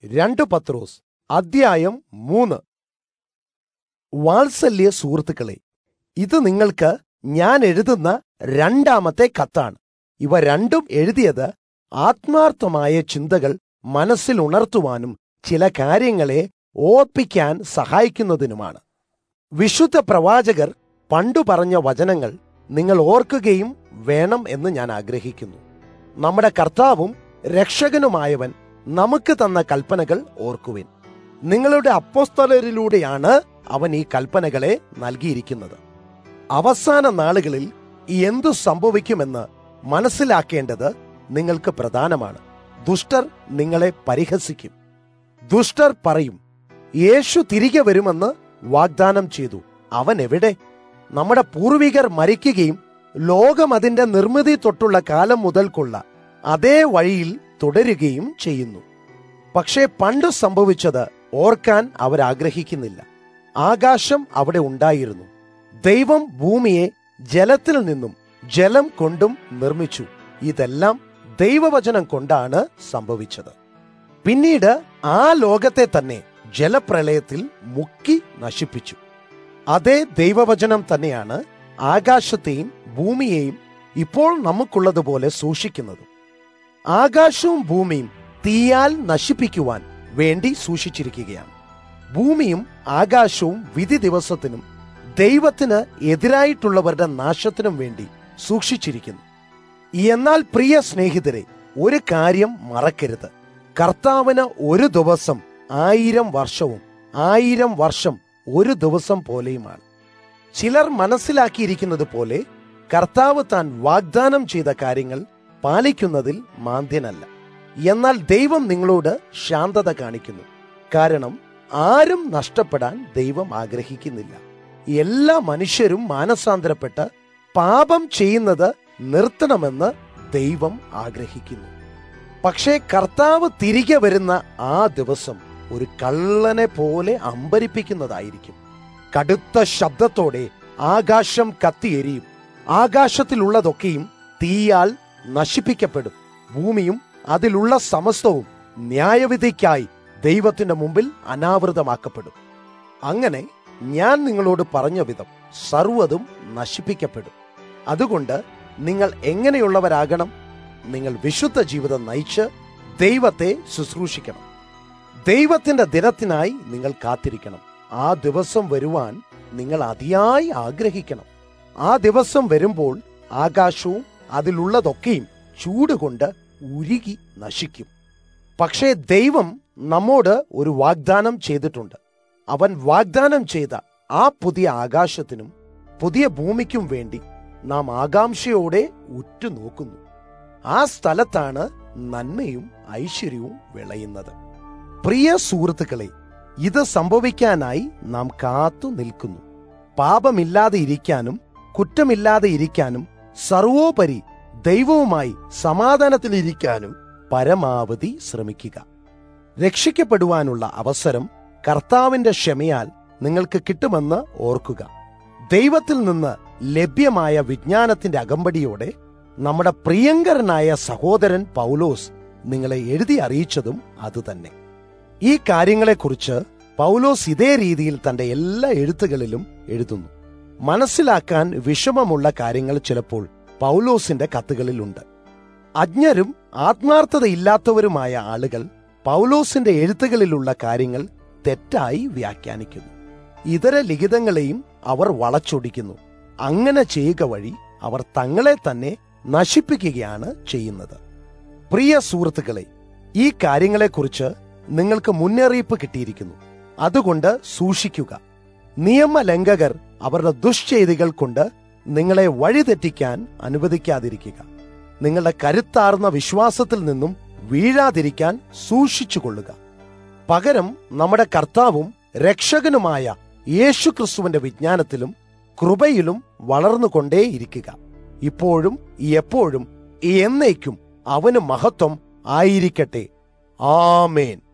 രണ്ട് പത്രോസ് അദ്ധ്യായം മൂന്ന് വാത്സല്യ സുഹൃത്തുക്കളെ ഇത് നിങ്ങൾക്ക് ഞാൻ എഴുതുന്ന രണ്ടാമത്തെ കത്താണ് ഇവ രണ്ടും എഴുതിയത് ആത്മാർത്ഥമായ ചിന്തകൾ മനസ്സിൽ ഉണർത്തുവാനും ചില കാര്യങ്ങളെ ഓർപ്പിക്കാൻ സഹായിക്കുന്നതിനുമാണ് വിശുദ്ധ പ്രവാചകർ പണ്ടു പറഞ്ഞ വചനങ്ങൾ നിങ്ങൾ ഓർക്കുകയും വേണം എന്ന് ഞാൻ ആഗ്രഹിക്കുന്നു നമ്മുടെ കർത്താവും രക്ഷകനുമായവൻ നമുക്ക് തന്ന കൽപ്പനകൾ ഓർക്കുവിൻ നിങ്ങളുടെ അപ്പോസ്തലരിലൂടെയാണ് അവൻ ഈ കൽപ്പനകളെ നൽകിയിരിക്കുന്നത് അവസാന നാളുകളിൽ എന്തു സംഭവിക്കുമെന്ന് മനസ്സിലാക്കേണ്ടത് നിങ്ങൾക്ക് പ്രധാനമാണ് ദുഷ്ടർ നിങ്ങളെ പരിഹസിക്കും ദുഷ്ടർ പറയും യേശു തിരികെ വരുമെന്ന് വാഗ്ദാനം ചെയ്തു അവൻ എവിടെ നമ്മുടെ പൂർവികർ മരിക്കുകയും ലോകം അതിന്റെ നിർമ്മിതി തൊട്ടുള്ള കാലം മുതൽക്കുള്ള അതേ വഴിയിൽ തുടരുകയും ചെയ്യുന്നു പക്ഷേ പണ്ട് സംഭവിച്ചത് ഓർക്കാൻ അവരാഗ്രഹിക്കുന്നില്ല ആകാശം അവിടെ ഉണ്ടായിരുന്നു ദൈവം ഭൂമിയെ ജലത്തിൽ നിന്നും ജലം കൊണ്ടും നിർമ്മിച്ചു ഇതെല്ലാം ദൈവവചനം കൊണ്ടാണ് സംഭവിച്ചത് പിന്നീട് ആ ലോകത്തെ തന്നെ ജലപ്രളയത്തിൽ മുക്കി നശിപ്പിച്ചു അതേ ദൈവവചനം തന്നെയാണ് ആകാശത്തെയും ഭൂമിയെയും ഇപ്പോൾ നമുക്കുള്ളതുപോലെ സൂക്ഷിക്കുന്നതും ആകാശവും ഭൂമിയും തീയാൽ നശിപ്പിക്കുവാൻ വേണ്ടി സൂക്ഷിച്ചിരിക്കുകയാണ് ഭൂമിയും ആകാശവും വിധി ദിവസത്തിനും ദൈവത്തിന് എതിരായിട്ടുള്ളവരുടെ നാശത്തിനും വേണ്ടി സൂക്ഷിച്ചിരിക്കുന്നു എന്നാൽ പ്രിയ സ്നേഹിതരെ ഒരു കാര്യം മറക്കരുത് കർത്താവിന് ഒരു ദിവസം ആയിരം വർഷവും ആയിരം വർഷം ഒരു ദിവസം പോലെയുമാണ് ചിലർ മനസ്സിലാക്കിയിരിക്കുന്നത് പോലെ കർത്താവ് താൻ വാഗ്ദാനം ചെയ്ത കാര്യങ്ങൾ പാലിക്കുന്നതിൽ മാന്ദ്യനല്ല എന്നാൽ ദൈവം നിങ്ങളോട് ശാന്തത കാണിക്കുന്നു കാരണം ആരും നഷ്ടപ്പെടാൻ ദൈവം ആഗ്രഹിക്കുന്നില്ല എല്ലാ മനുഷ്യരും മാനസാന്തരപ്പെട്ട് പാപം ചെയ്യുന്നത് നിർത്തണമെന്ന് ദൈവം ആഗ്രഹിക്കുന്നു പക്ഷേ കർത്താവ് തിരികെ വരുന്ന ആ ദിവസം ഒരു കള്ളനെ പോലെ അമ്പരിപ്പിക്കുന്നതായിരിക്കും കടുത്ത ശബ്ദത്തോടെ ആകാശം കത്തിയെരിയും ആകാശത്തിലുള്ളതൊക്കെയും തീയാൽ നശിപ്പിക്കപ്പെടും ഭൂമിയും അതിലുള്ള സമസ്തവും ന്യായവിധിക്കായി ദൈവത്തിന്റെ മുമ്പിൽ അനാവൃതമാക്കപ്പെടും അങ്ങനെ ഞാൻ നിങ്ങളോട് പറഞ്ഞ വിധം സർവ്വതും നശിപ്പിക്കപ്പെടും അതുകൊണ്ട് നിങ്ങൾ എങ്ങനെയുള്ളവരാകണം നിങ്ങൾ വിശുദ്ധ ജീവിതം നയിച്ച് ദൈവത്തെ ശുശ്രൂഷിക്കണം ദൈവത്തിന്റെ ദിനത്തിനായി നിങ്ങൾ കാത്തിരിക്കണം ആ ദിവസം വരുവാൻ നിങ്ങൾ അതിയായി ആഗ്രഹിക്കണം ആ ദിവസം വരുമ്പോൾ ആകാശവും അതിലുള്ളതൊക്കെയും ചൂടുകൊണ്ട് ഉരുകി നശിക്കും പക്ഷേ ദൈവം നമ്മോട് ഒരു വാഗ്ദാനം ചെയ്തിട്ടുണ്ട് അവൻ വാഗ്ദാനം ചെയ്ത ആ പുതിയ ആകാശത്തിനും പുതിയ ഭൂമിക്കും വേണ്ടി നാം ആകാംക്ഷയോടെ ഉറ്റുനോക്കുന്നു ആ സ്ഥലത്താണ് നന്മയും ഐശ്വര്യവും വിളയുന്നത് പ്രിയ സുഹൃത്തുക്കളെ ഇത് സംഭവിക്കാനായി നാം കാത്തു നിൽക്കുന്നു പാപമില്ലാതെ ഇരിക്കാനും കുറ്റമില്ലാതെ ഇരിക്കാനും സർവോപരി ദൈവവുമായി സമാധാനത്തിലിരിക്കാനും പരമാവധി ശ്രമിക്കുക രക്ഷിക്കപ്പെടുവാനുള്ള അവസരം കർത്താവിന്റെ ക്ഷമയാൽ നിങ്ങൾക്ക് കിട്ടുമെന്ന് ഓർക്കുക ദൈവത്തിൽ നിന്ന് ലഭ്യമായ വിജ്ഞാനത്തിന്റെ അകമ്പടിയോടെ നമ്മുടെ പ്രിയങ്കരനായ സഹോദരൻ പൗലോസ് നിങ്ങളെ എഴുതി അറിയിച്ചതും അതുതന്നെ ഈ കാര്യങ്ങളെക്കുറിച്ച് പൗലോസ് ഇതേ രീതിയിൽ തന്റെ എല്ലാ എഴുത്തുകളിലും എഴുതുന്നു മനസ്സിലാക്കാൻ വിഷമമുള്ള കാര്യങ്ങൾ ചിലപ്പോൾ പൗലോസിന്റെ കത്തുകളിലുണ്ട് അജ്ഞരും ആത്മാർത്ഥതയില്ലാത്തവരുമായ ആളുകൾ പൗലോസിന്റെ എഴുത്തുകളിലുള്ള കാര്യങ്ങൾ തെറ്റായി വ്യാഖ്യാനിക്കുന്നു ഇതര ലിഖിതങ്ങളെയും അവർ വളച്ചൊടിക്കുന്നു അങ്ങനെ ചെയ്യുക വഴി അവർ തങ്ങളെ തന്നെ നശിപ്പിക്കുകയാണ് ചെയ്യുന്നത് പ്രിയ സുഹൃത്തുക്കളെ ഈ കാര്യങ്ങളെക്കുറിച്ച് നിങ്ങൾക്ക് മുന്നറിയിപ്പ് കിട്ടിയിരിക്കുന്നു അതുകൊണ്ട് സൂക്ഷിക്കുക നിയമലംഘകർ അവരുടെ ദുഷ്ചെയ്തികൾ കൊണ്ട് നിങ്ങളെ വഴിതെറ്റിക്കാൻ അനുവദിക്കാതിരിക്കുക നിങ്ങളുടെ കരുത്താർന്ന വിശ്വാസത്തിൽ നിന്നും വീഴാതിരിക്കാൻ സൂക്ഷിച്ചുകൊള്ളുക പകരം നമ്മുടെ കർത്താവും രക്ഷകനുമായ യേശുക്രിസ്തുവിന്റെ വിജ്ഞാനത്തിലും കൃപയിലും വളർന്നുകൊണ്ടേയിരിക്കുക ഇപ്പോഴും എപ്പോഴും എന്നേക്കും അവന് മഹത്വം ആയിരിക്കട്ടെ ആമേൻ